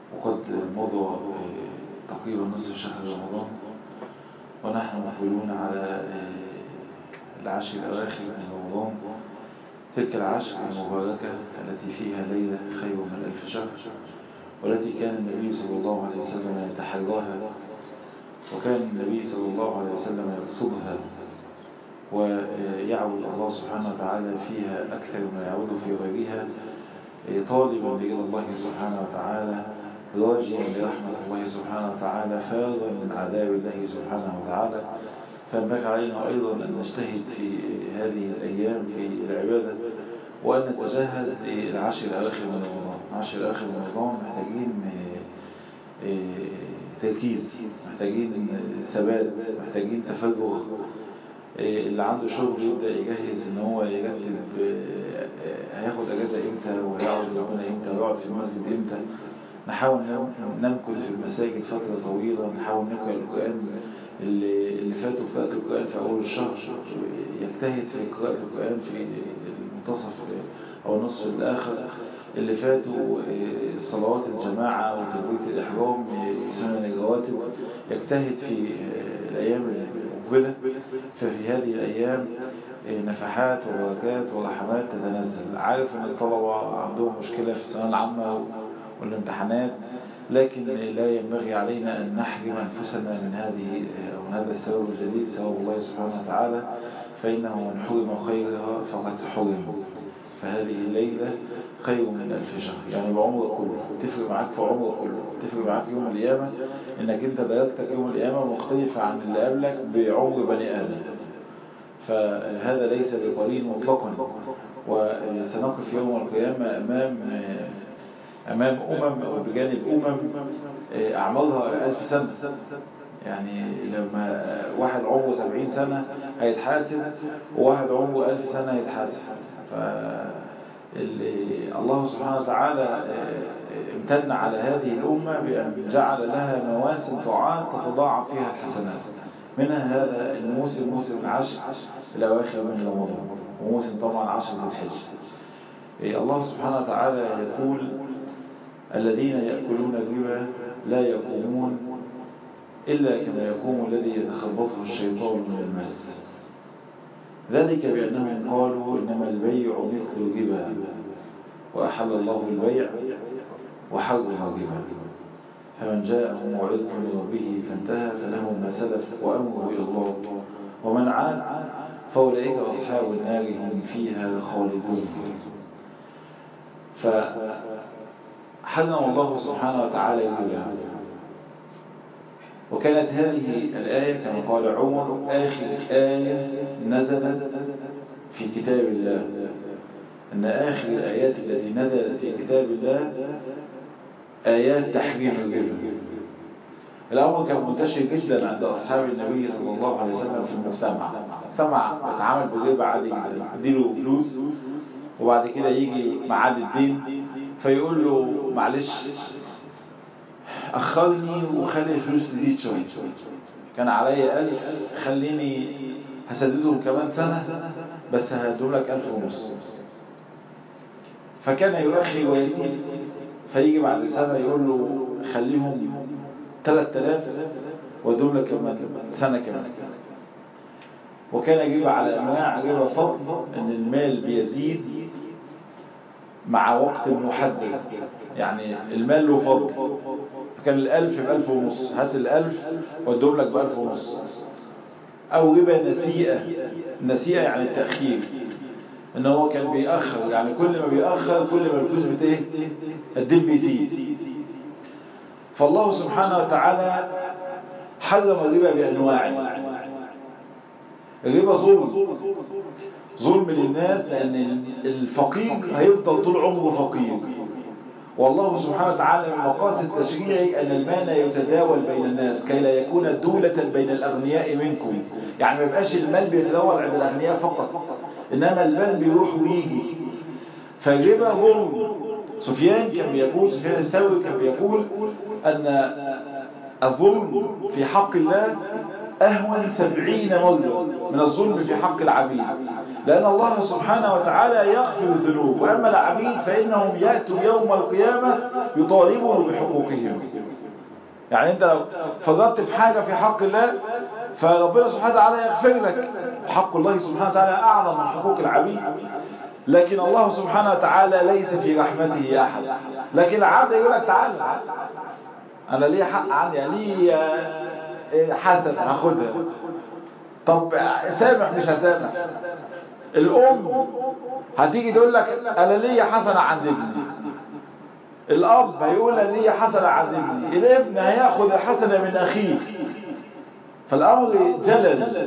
وقد مضى تقريبا نصف شهر رمضان ونحن مقبلون على العشر الأواخر من رمضان تلك العشر المباركة التي فيها ليلة خير من ألف شهر والتي كان النبي صلى الله عليه وسلم يتحراها وكان النبي صلى الله عليه وسلم يقصدها ويعبد الله سبحانه وتعالى فيها أكثر ما يعود في غيرها طالبا لرضا الله سبحانه وتعالى راجيا لرحمة الله سبحانه وتعالى فارا من عذاب الله سبحانه وتعالى فينبغي علينا أيضا أن نجتهد في هذه الأيام في العبادة وأن نتجهز للعشر الأواخر من رمضان العشر الأواخر من رمضان محتاجين تركيز محتاجين ثبات محتاجين تفجر اللي عنده شغل يبدأ يجهز ان هو يرتب هياخد اجازة امتى وهيقعد ربنا امتى ويقعد في المسجد امتى نحاول نمكث في المساجد فترة طويلة نحاول نقرأ القرآن اللي, اللي فاتوا في قراءة القرآن في أول الشهر يجتهد في قراءة القرآن في المنتصف أو النصف الآخر اللي فاتوا صلوات الجماعة وتبوية الإحرام سنن الرواتب يجتهد في الأيام المقبلة ففي هذه الأيام نفحات وبركات ورحمات تتنزل عارف أن الطلبة عندهم مشكلة في الثانوية العامة والامتحانات لكن لا ينبغي علينا أن نحرم أنفسنا من هذه من هذا السبب الجديد سبب الله سبحانه وتعالى فإنه من حرم خيرها فقد حرم فهذه الليلة خير من ألف شهر يعني بعمرك كله تفرق معاك في عمرك كله تفرق معاك يوم القيامة إنك أنت درجتك يوم القيامة مختلفة عن اللي قبلك بعمر بني آدم فهذا ليس بقليل مطلقا وسنقف يوم القيامة أمام أمام أمم أو بجانب أمم أعمارها ألف سنة يعني لما واحد عمره سبعين سنة هيتحاسب وواحد عمره ألف سنة هيتحاسب الله سبحانه وتعالى امتن على هذه الأمة بأن جعل لها مواسم طاعات تتضاعف فيها الحسنات منها هذا الموسم موسم العشر الأواخر من رمضان وموسم طبعا عشر ذي الحج الله سبحانه وتعالى يقول الذين يأكلون الربا لا يقومون إلا كما يقوم الذي يتخبطه الشيطان من المس ذلك بأنهم قالوا إنما البيع مثل الربا وأحل الله البيع وحرم الربا فمن جاءه موعظة من ربه فانتهى فله ما سلف وأمره إلى الله ومن عاد فأولئك أصحاب النار هم فيها خالدون فحرم الله سبحانه وتعالى الربا وكانت هذه الآية كما قال عمر آخر آية نزلت في كتاب الله أن آخر الآيات التي نزلت في كتاب الله آيات تحريم الربا الأمر كان منتشر جدا عند أصحاب النبي صلى الله عليه وسلم في المجتمع المجتمع بيتعامل بالربا عادي جدا يديله فلوس وبعد كده يجي معاد الدين فيقول له معلش أخرني وخلي الفلوس تزيد شوية كان عليا ألف خليني هسددهم كمان سنة بس هدهم لك ألف ونص فكان يؤخي ويزيد فيجي بعد سنة يقول له خليهم 3000 وادهم لك كمان سنة كمان وكان يجيب على أنواع يجيب فضل أن المال بيزيد مع وقت محدد يعني المال له فضل فكان الألف بألف ونص هات الألف وادهم لك بألف ونص أو ربا نسيئة نسيئة يعني التأخير ان هو كان بيأخر يعني كل ما بيأخر كل ما الفلوس بتايه الدين بيزيد فالله سبحانه وتعالى حرم الربا بأنواعه الربا ظلم ظلم للناس لأن الفقير هيفضل طول عمره فقير والله سبحانه وتعالى من مقاصد تشريعه أن المال يتداول بين الناس كي لا يكون دولة بين الأغنياء منكم يعني ما يبقاش المال بيتداول عند الأغنياء فقط إنما المال بيروح ويجي فالربا ظلم سفيان كان بيقول سفيان الثوري كان بيقول أن الظلم في حق الله أهون سبعين مرة من الظلم في حق العبيد لأن الله سبحانه وتعالى يغفر الذنوب وأما العبيد فإنهم يأتوا يوم القيامة يطالبوا بحقوقهم يعني أنت لو فضلت في حاجة في حق الله فربنا سبحانه وتعالى يغفر لك حق الله سبحانه وتعالى أعظم من حقوق العبيد لكن الله سبحانه وتعالى ليس في رحمته أحد لكن العبد يقول لك تعالى أنا ليه حق عندي يعني ليه حسن هاخدها طب سامح مش هسامح الأم هتيجي تقول لك أنا ليه حسنة عند ابني الأب هيقول أنا ليه حسنة عند ابني الابن هياخد الحسنة من أخيه فالأمر جلل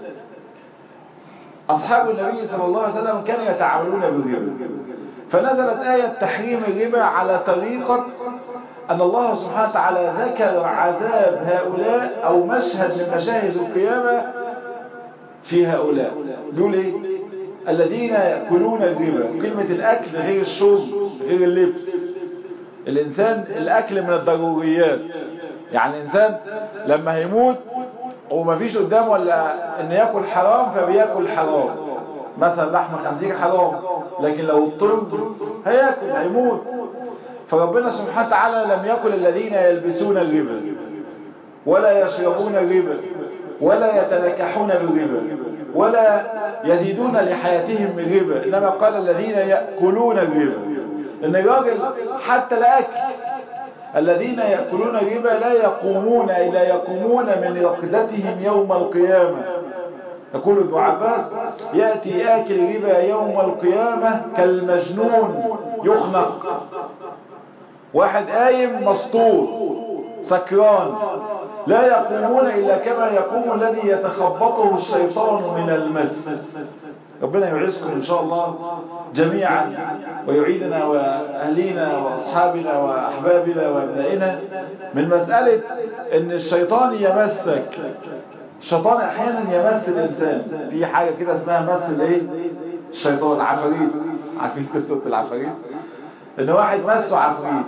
أصحاب النبي صلى الله عليه وسلم كانوا يتعاملون بالربا فنزلت آية تحريم الربا على طريقة أن الله سبحانه وتعالى ذكر عذاب هؤلاء أو مشهد من مشاهد القيامة في هؤلاء بيقول إيه الذين يأكلون الربا كلمة الأكل غير الشرب غير اللبس الإنسان الأكل من الضروريات يعني الإنسان لما هيموت وما فيش قدامه ولا ان ياكل حرام فبياكل حرام مثلا لحم خنزير حرام لكن لو اضطر هياكل هيموت فربنا سبحانه وتعالى لم يكن الذين يلبسون الربا ولا يشربون الربا ولا يتنكحون بالربا ولا يزيدون لحياتهم من ربا انما قال الذين ياكلون الربا ان الراجل حتى الاكل الذين يأكلون الربا لا يقومون إلا يقومون من رقدتهم يوم القيامة يقول ابن عباس يأتي آكل ربا يوم القيامة كالمجنون يخنق واحد قايم مسطور سكران لا يقومون إلا كما يقوم الذي يتخبطه الشيطان من المس ربنا يعزكم إن شاء الله جميعا ويعيدنا وأهلينا وأصحابنا وأحبابنا وأبنائنا من مسألة أن الشيطان يمسك الشيطان أحيانا يمس الإنسان في حاجة كده اسمها مس الايه الشيطان عفاريت عارفين قصة العفاريت ان واحد مسه عفريت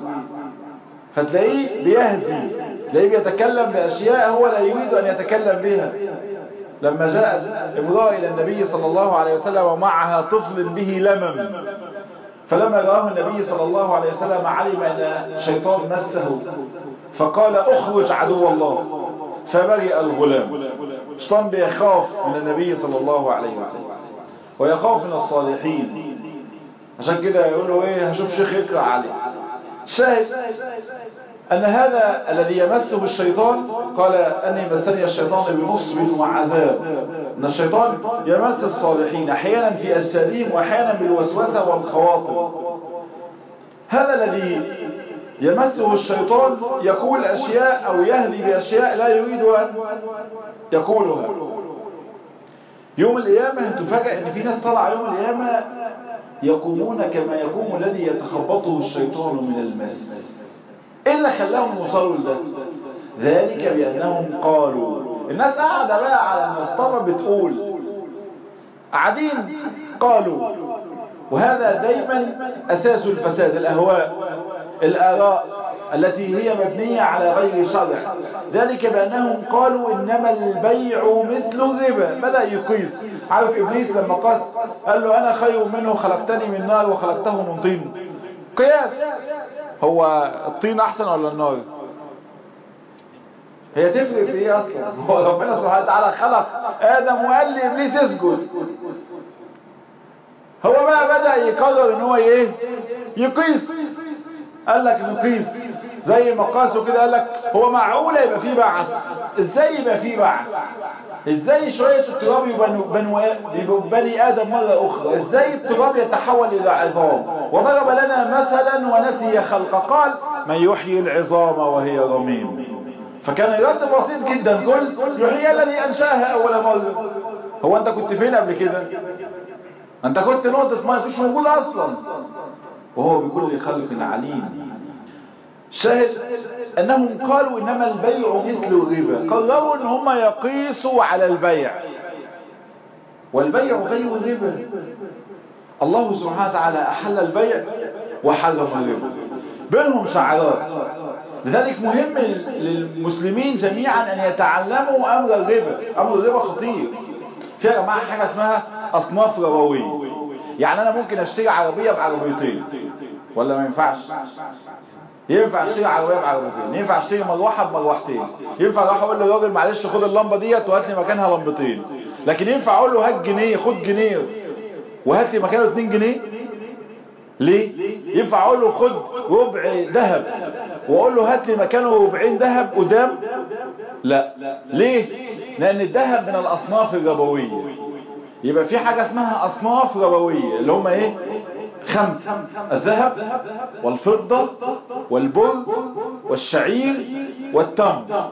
فتلاقيه بيهزي تلاقيه بيتكلم بأشياء هو لا يريد أن يتكلم بها لما جاءت امرأة إلى النبي صلى الله عليه وسلم ومعها طفل به لمم فلما رآه النبي صلى الله عليه وسلم علم أن الشيطان مسه فقال اخرج عدو الله فبرئ الغلام الشيطان بيخاف من النبي صلى الله عليه وسلم ويخاف من الصالحين عشان كده يقولوا ايه هشوف شيخ يقرأ عليه شاهد أن هذا الذي يمسه الشيطان قال أني مسني الشيطان بنصب وعذاب أن الشيطان يمس الصالحين أحيانا في أجسادهم وأحيانا بالوسوسة والخواطر هذا الذي يمسه الشيطان يقول أشياء أو يهدي بأشياء لا يريد أن يقولها يوم القيامة تفاجأ أن في ناس طلع يوم القيامة يقومون كما يقوم الذي يتخبطه الشيطان من المس ايه اللي خلاهم يوصلوا لده ذلك بانهم قالوا الناس قاعده بقى على المصطبه بتقول قاعدين قالوا وهذا دايما اساس الفساد الاهواء الاراء التي هي مبنية على غير شرع ذلك بأنهم قالوا إنما البيع مثل الربا بدأ يقيس عارف إبليس لما قاس قال له أنا خير منه خلقتني من نار وخلقته من طين قياس هو الطين احسن ولا النار هي تفرق في ايه اصلا هو ربنا سبحانه وتعالى خلق ادم وقال لابليس اسجد هو بقى بدا يقرر ان هو ايه يقيس قال لك نقيس زي ما قاسوا كده قال لك هو معقوله يبقى فيه بعث ازاي يبقى فيه بعث ازاي شويه التراب يبقى بني ادم مره اخرى ازاي التراب يتحول الى عظام وضرب لنا مثلا ونسي خلق قال من يحيي العظام وهي رميم فكان الرد بسيط جدا قل يحيي الذي انشاها اول مره هو انت كنت فين قبل كده انت كنت نقطه ما مش موجود اصلا وهو بكل خلق عليم شاهد انهم قالوا انما البيع مثل الربا قرروا ان هم يقيسوا على البيع والبيع غير الربا الله سبحانه وتعالى احل البيع وحرم الربا بينهم شعارات لذلك مهم للمسلمين جميعا ان يتعلموا امر الربا امر الربا خطير في يا جماعه حاجه اسمها اصناف ربويه يعني انا ممكن اشتري عربيه بعربيتين ولا ما ينفعش ينفع اشتري عربيه بعربيتين ينفع اشتري مروحه بمروحتين ينفع اروح اقول للراجل معلش خد اللمبه ديت وهات لي مكانها لمبتين لكن ينفع اقول له هات جنيه خد جنيه وهات لي مكانه 2 جنيه ليه ينفع اقول له خد ربع ذهب واقول له هات لي مكانه ربعين ذهب قدام لا ليه لان الذهب من الاصناف الربويه يبقى في حاجه اسمها اصناف ربويه اللي هم ايه خمسه الذهب والفضه والبر والشعير والتمر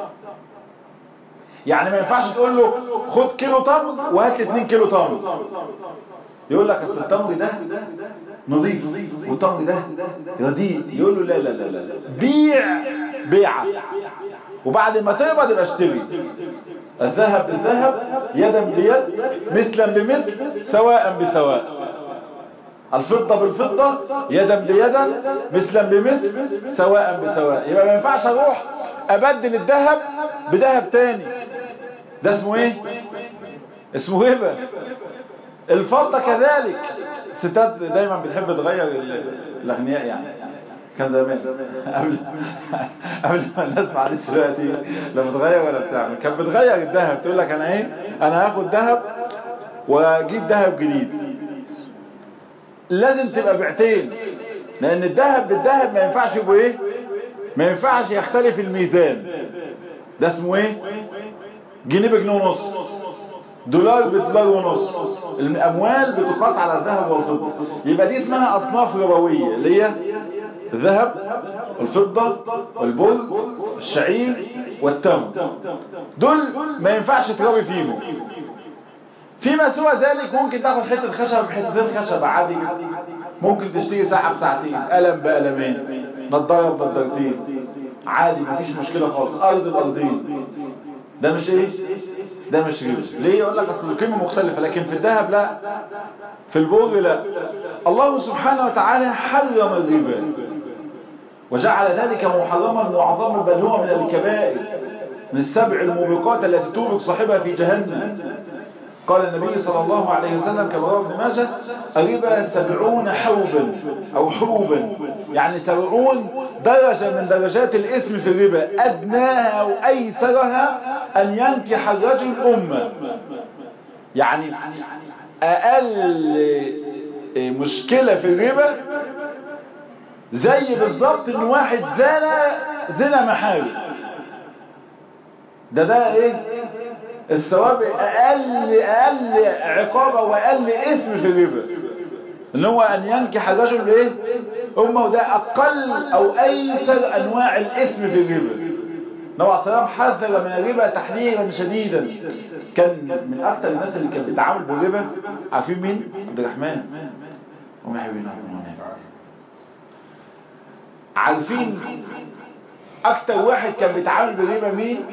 يعني ما ينفعش تقول له خد كيلو تمر وهات لي 2 كيلو تمر يقول لك اصل التمر ده نظيف والتمر ده رديء يقول له لا لا لا لا بيع بيعه وبعد ما تقبض يبقى اشتري الذهب بالذهب يدا بيد مثلا بمثل سواء بسواء الفضة بالفضة يدا بيدا مثلا بمثل سواء بسواء يبقى ما ينفعش اروح ابدل الذهب بذهب تاني ده اسمه ايه اسمه هبه الفضة كذلك الستات دايما بتحب تغير الاغنياء يعني كان زمان قبل قبل ما الناس معلش دلوقتي لما تغير ولا بتعمل كانت بتغير الذهب تقول لك انا ايه انا هاخد ذهب واجيب ذهب جديد لازم تبقى بعتين لان الذهب بالذهب ما ينفعش يبقوا ايه ما ينفعش يختلف الميزان ده اسمه ايه جنيه بجنيه ونص دولار بدولار ونص الاموال بتقاس على الذهب والفضه يبقى دي اسمها اصناف ربويه اللي هي الذهب والفضه والبر الشعير والتمر دول ما ينفعش تربي فيهم فيما سوى ذلك ممكن تاخد حته خشب بحتتين خشب عادي ممكن تشتري ساعه بساعتين قلم بقلمين نضاره بنضارتين عادي مفيش مشكله خالص ارض بارضين ده مش ايه ده مش ربا ليه يقول لك اصل القيمه مختلفه لكن في الذهب لا في البر لا الله سبحانه وتعالى حرم الربا وجعل ذلك محرما معظما بل هو من الكبائر من السبع الموبقات التي توبق صاحبها في جهنم قال النبي صلى الله عليه وسلم كما رواه ابن ماجه الربا سبعون حوبا او حوبا يعني سبعون درجة من درجات الاسم في الربا ادناها او ايسرها ان ينكح الرجل امه يعني اقل مشكلة في الربا زي بالظبط ان واحد زنا زنا محارم ده ده ايه الثواب اقل اقل عقابه واقل اسم في الربا ان هو ان ينكح الرجل ايه امه وده اقل او ايسر انواع الاسم في الربا النبي عليه السلام حذر من الربا تحذيرا شديدا كان من اكثر الناس اللي كانت بتتعامل بالربا عارفين مين عبد الرحمن هم يحبون عارفين اكثر واحد كان بيتعامل بالربا مين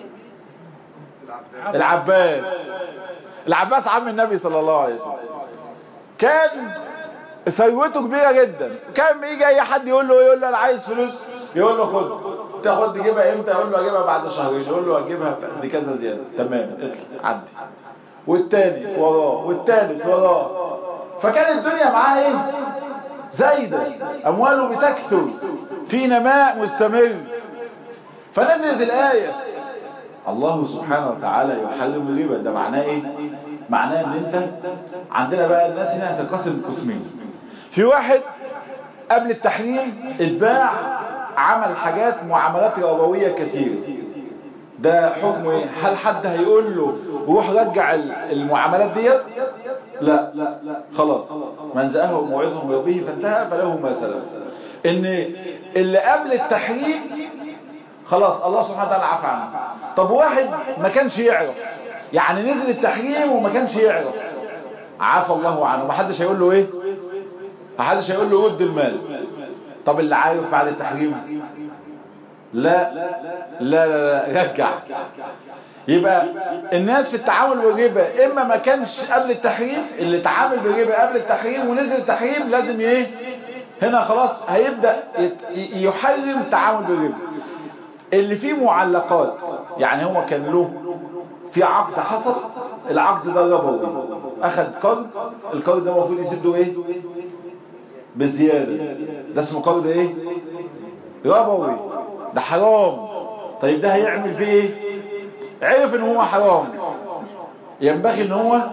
العباس العباس عم النبي صلى الله عليه وسلم كان ثروته كبيرة جدا كان بيجي اي حد يقول له يقول له انا عايز فلوس يقول له خد تاخد تجيبها امتى يقول له اجيبها بعد شهر يقول له اجيبها دي كذا زيادة تمام اطلع عدي والتاني وراه والتالت وراه فكان الدنيا معاه ايه زايدة امواله بتكثر في نماء مستمر فنزلت الآية الله سبحانه وتعالى يحرم الربا ده معناه ايه معناه ان انت عندنا بقى الناس هنا هتنقسم قسمين في واحد قبل التحريم اتباع عمل حاجات معاملات ربويه كثيره ده حكمه ايه هل حد هيقول له روح رجع المعاملات ديت لا خلاص من جاءه موعظه من ربه فانتهى فله ما سلف ان اللي قبل التحريم خلاص الله سبحانه وتعالى عفى عنه طب واحد ما كانش يعرف يعني نزل التحريم وما كانش يعرف عفى الله عنه ما حدش هيقول له ايه ما حدش هيقول له رد المال طب اللي عارف بعد التحريم لا لا لا, لا رجع يبقى الناس في التعامل بالربا اما ما كانش قبل التحريم اللي تعامل بالربا قبل التحريم ونزل التحريم لازم ايه هنا خلاص هيبدأ يحرم التعامل بالربا اللي فيه معلقات يعني هو كان له في عقد حصل العقد ده ربوي اخذ قرض القرض ده المفروض يسده ايه بزيادة ده اسمه قرض ايه ربوي ده حرام طيب ده هيعمل فيه ايه عرف ان هو حرام ينبغي ان هو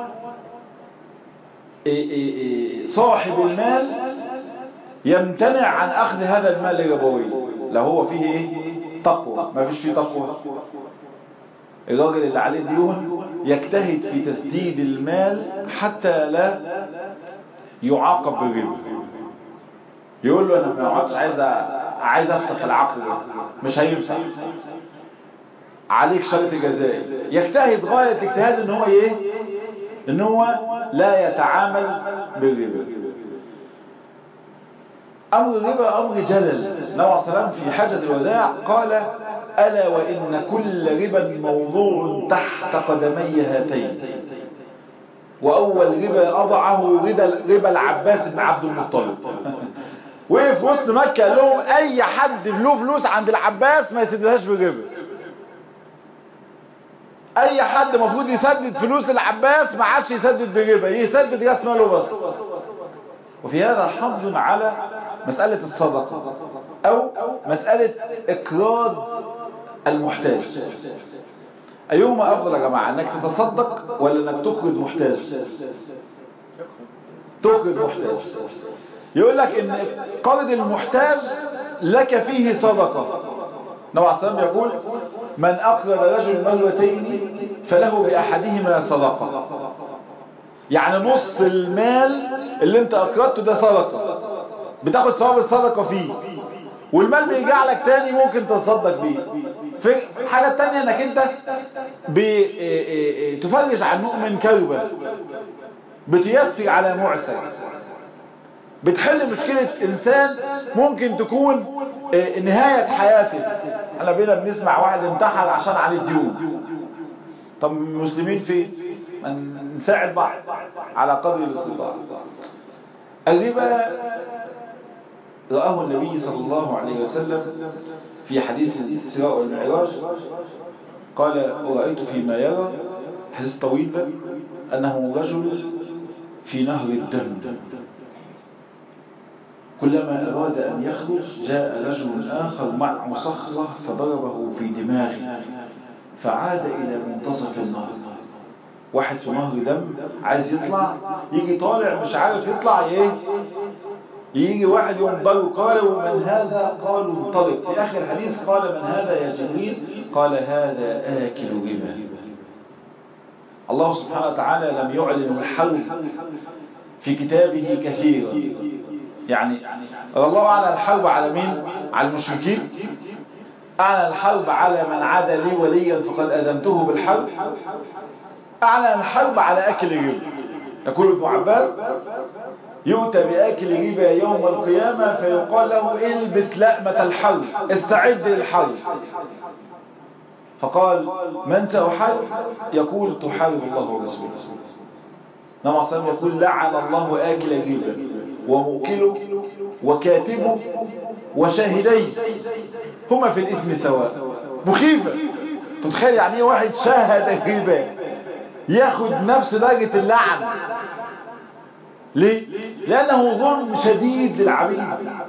إيه إيه إيه صاحب المال يمتنع عن اخذ هذا المال الربوي لو هو فيه ايه تقوى ما فيش فيه تقوى الراجل اللي عليه ديون يجتهد في تسديد المال حتى لا يعاقب بالربا يقول له انا ما اقعدش عايز عايز افسخ العقد ده مش هينفع عليك شرط جزائي يجتهد غاية الاجتهاد ان هو ايه ان هو لا يتعامل بالربا امر الربا امر جلل نوع سلام في حاجة الوداع قال ألا وإن كل ربا موضوع تحت قدمي هاتين وأول ربا أضعه ربا العباس بن عبد المطلب وقف وسط مكة قال لهم أي حد له فلوس عند العباس ما يسددهاش بالربا أي حد المفروض يسدد فلوس العباس ما عادش يسدد بالربا يسدد راس ماله بس وفي هذا حظ على مسألة الصدقة أو مسألة إقراض المحتاج أيهما أفضل يا جماعة أنك تتصدق ولا أنك تقرض محتاج تقرض محتاج يقول لك أن قرض المحتاج لك فيه صدقة نوع السلام يقول من أقرض رجل مرتين فله بأحدهما صدقة يعني نص المال اللي انت أقرضته ده صدقة بتاخد ثواب الصدقة فيه والمال بيرجع لك تاني ممكن تصدق بيه في حاجة تانية انك انت بتفرج عن مؤمن كربة بتيسر على معسر بتحل مشكلة انسان ممكن تكون نهاية حياته احنا بينا بنسمع واحد انتحر عشان عليه ديون طب المسلمين فين نساعد بعض على قدر الاستطاعة الربا رآه النبي صلى الله عليه وسلم في حديث الإسراء والمعراج قال ورأيت فيما يرى حديث طويل أنه رجل في نهر الدم كلما أراد أن يخرج جاء رجل آخر معه صخرة فضربه في دماغه فعاد إلى منتصف النهر واحد في نهر دم عايز يطلع يجي طالع مش عارف يطلع ايه يجي واحد يوم ضل قال ومن هذا قالوا انطلق في آخر الحديث قال من هذا يا جبريل قال هذا آكل ربا الله سبحانه وتعالى لم يعلن الحرب في كتابه كثيرا يعني الله أعلن الحرب على مين على المشركين أعلن الحرب على من عاد لي وليا فقد أذنته بالحرب أعلن الحرب على أكل الربا يقول ابن عباس يؤتى بآكل ربا يوم القيامة فيقال له البس لأمة الحرب استعد للحرب فقال من سأحارب يقول تحارب الله ورسوله نعم صلى يقول لعن الله آكل الربا وموكله وكاتبه وشاهديه هما في الاسم سواء مخيفة تتخيل يعني ايه واحد شاهد الربا ياخد نفس درجة اللعن ليه؟ لأنه ظلم شديد للعبيد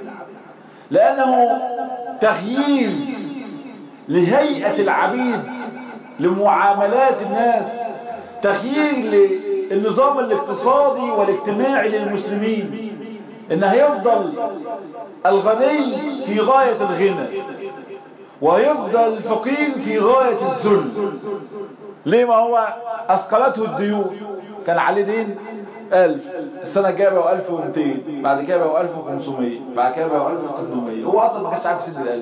لأنه تغيير لهيئة العبيد لمعاملات الناس تغيير للنظام الاقتصادي والاجتماعي للمسلمين إن هيفضل الغني في غاية الغنى ويفضل الفقير في غاية الذل ليه ما هو أثقلته الديون كان عليه دين ألف السنة الجاية بقوا ألف ومتين بعد كده بقوا ألف وخمسمية بعد كده بقوا ألف وثمانمية هو أصلا ما كانش عارف يسد الألف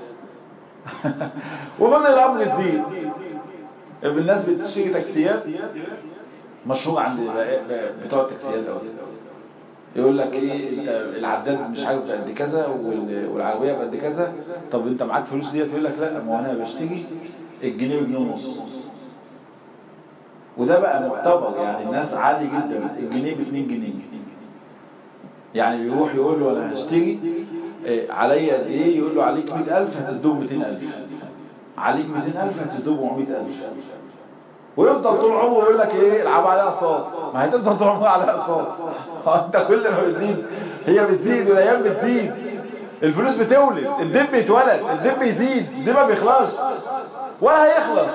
ومن الأمر الدين الناس بتشتري تاكسيات مشهور عند بتوع التاكسيات أوي يقول لك ايه العداد مش عارف قد كذا والعربيه بقد كذا طب انت معاك فلوس ديت يقول لك لا ما انا بشتري الجنيه وجنيه ونص وده بقى معتبر يعني الناس عادي جدا الجنيه ب 2 جنيه يعني بيروح يقول له انا هشتري عليا قد ايه يقول له عليك 100000 هتدوه 200000 عليك 200000 هتدوه 400000 ويفضل طول عمره يقول لك ايه العب عليها اقساط ما هتفضل طول عمره عليها اقساط انت كل ما بتزيد هي بتزيد والايام بتزيد الفلوس بتولد الدب بيتولد الدب يزيد الدب ما بيخلص ولا هيخلص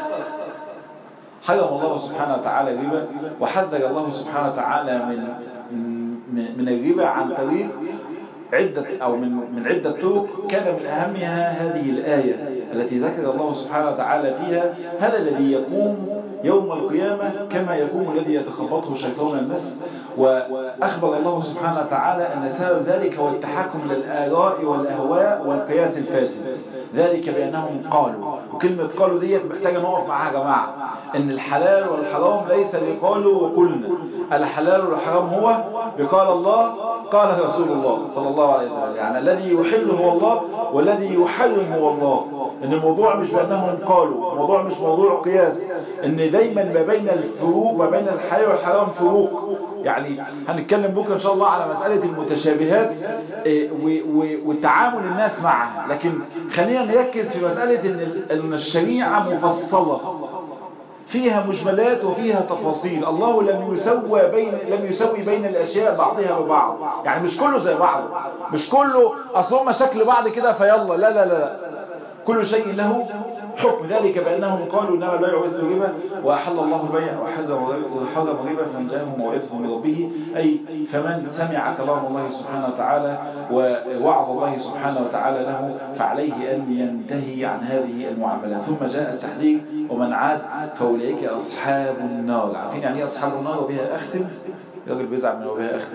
حرم الله سبحانه وتعالى الربا وحذر الله سبحانه وتعالى من من الربا عن طريق عدة أو من من عدة طرق كان من أهمها هذه الآية التي ذكر الله سبحانه وتعالى فيها هذا الذي يقوم يوم القيامة كما يقوم الذي يتخبطه شيطان المس وأخبر الله سبحانه وتعالى أن سبب ذلك هو التحكم للآراء والأهواء والقياس الفاسد ذلك بأنهم قالوا وكلمة قالوا ديت محتاجة نقف معاها يا جماعة ان الحلال والحرام ليس بقالوا وقلنا الحلال والحرام هو بقال الله قال رسول الله صلى الله عليه وسلم يعني الذي يحل هو الله والذي يحرم هو الله ان الموضوع مش بأنهم قالوا الموضوع مش موضوع قياس ان دايما ما بين الفروق ما بين الحلال والحرام فروق يعني هنتكلم بكره ان شاء الله على مسألة المتشابهات وتعامل الناس معها لكن خلينا نركز في مسألة ان الشريعة مفصلة فيها مجملات وفيها تفاصيل الله لم يسوى بين لم يسوي بين الاشياء بعضها ببعض يعني مش كله زي بعض مش كله اصل شكل بعض كده فيلا لا لا لا كل شيء له حكم ذلك بأنهم قالوا إنما البيع مثل الربا وأحل الله البيع وحرم الربا فمن جاءه موعظه من ربه أي فمن سمع كلام الله سبحانه وتعالى ووعظ الله سبحانه وتعالى له فعليه أن ينتهي عن هذه المعاملات ثم جاء التحذير ومن عاد فأولئك أصحاب النار عارفين يعني أصحاب النار وبها أختم الراجل بيزعل من وبها أختم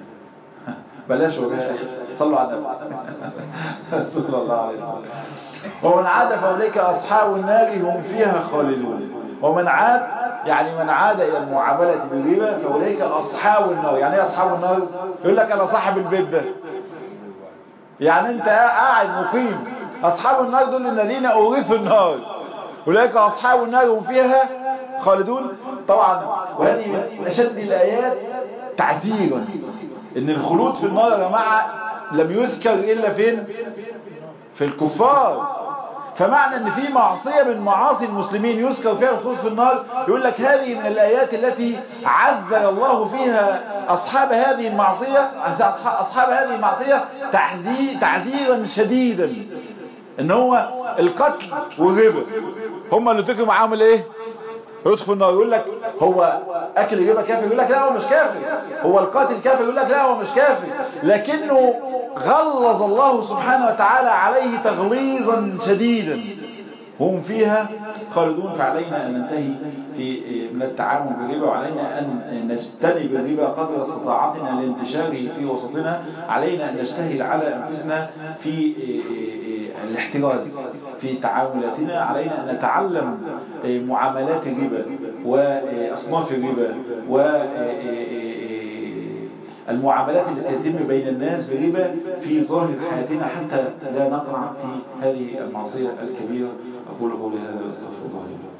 بلاش وبها أختم صلوا على النبي صلى الله عليه وسلم ومن عاد فأولئك أصحاب النار هم فيها خالدون ومن عاد يعني من عاد إلى المعاملة بالربا فأولئك أصحاب النار يعني ايه أصحاب النار يقول لك أنا صاحب البيت ده يعني أنت قاعد مقيم أصحاب النار دول الذين أورثوا النار أولئك أصحاب النار هم فيها خالدون طبعا وهذه من أشد الآيات تعذيرا إن الخلود في النار يا جماعة لم يذكر إلا فين في الكفار فمعنى ان في معصية من معاصي المسلمين يذكر فيها الخلود في النار يقول لك هذه من الآيات التي عذر الله فيها أصحاب هذه المعصية أصحاب هذه المعصية تعذيرا شديدا ان هو القتل والربا هم اللي ذكروا معاهم الايه يدخل النار يقول لك هو اكل ربا كافر يقول لك لا هو مش كافر هو القاتل كافر يقول لك لا هو مش كافر لكنه غلظ الله سبحانه وتعالى عليه تغليظا شديدا هم فيها خالدون فعلينا أن ننتهي في من التعامل بالربا وعلينا أن نجتنب الربا قدر استطاعتنا لانتشاره في وسطنا علينا أن نجتهد على أنفسنا في الاحتراز في تعاملاتنا علينا أن نتعلم معاملات الربا وأصناف الربا و المعاملات التي تتم بين الناس بربا في ظاهر حياتنا حتى لا نقع في هذه المعصية الكبيرة أقول قولي هذا واستغفر الله لي